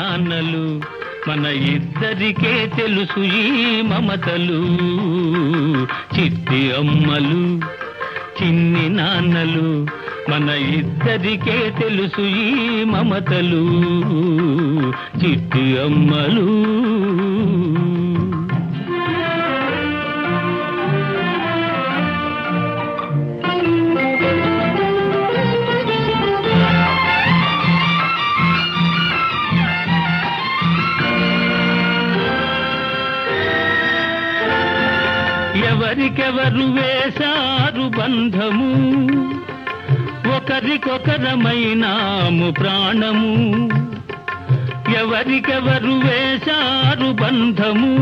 నాన్నలు మన ఇద్దరికే తెలుసు ఈ మమతలు చిట్టి అమ్మలు చిన్ని నాన్నలు మన ఇద్దరికే తెలుసు ఈ మమతలు చిట్టి అమ్మలు ఎవరికెవరు వేశారు బంధము ఒకరికొకరమైనాము ప్రాణము ఎవరికెవరు వేశారు బంధము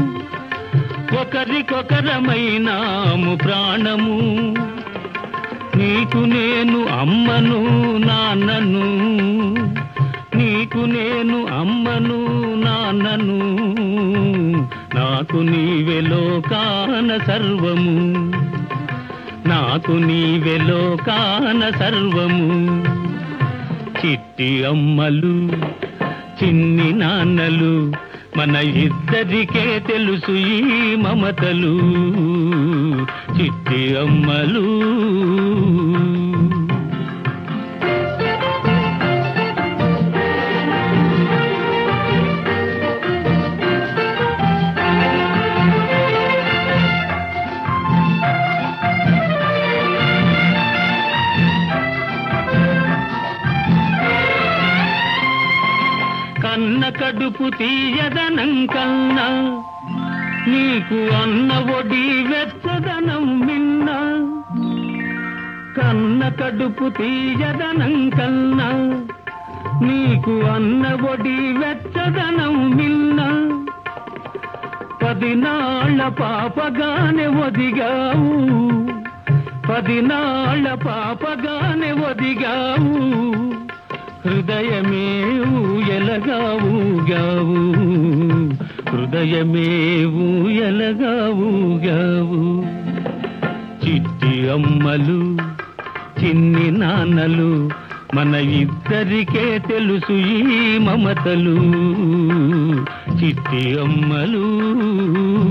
ఒకరికొకరమైనాము ప్రాణము నీకు నేను అమ్మను నాన్నను నీకు నేను అమ్మను నాన్నను నాకు నీవే లోకాన సర్వము నాకు నీవే లోకాన సర్వము చిట్టి అమ్మలు చిన్ని నాన్నలు మన ఇద్దరికే తెలుసు ఈ మమతలు చిట్టి అమ్మలు కన్న కడుపు తీయదనం కన్నా నీకు అన్న ఒడి వెచ్చదనం మిన్న కన్న కడుపు తీయదనం కన్నా నీకు అన్న ఒడి వెచ్చదనం మిన్న పదినాళ్ళ పాపగానే ఒదిగావు పదినాళ్ళ పాపగానే ఒదిగావు హృదయమే ఊయలగావుగావు హృదయమే ఊయలగావుగావు చిట్టి అమ్మలు చిన్ని నాన్నలు మన ఇద్దరికే తెలుసు ఈ మమతలు చిట్టి అమ్మలు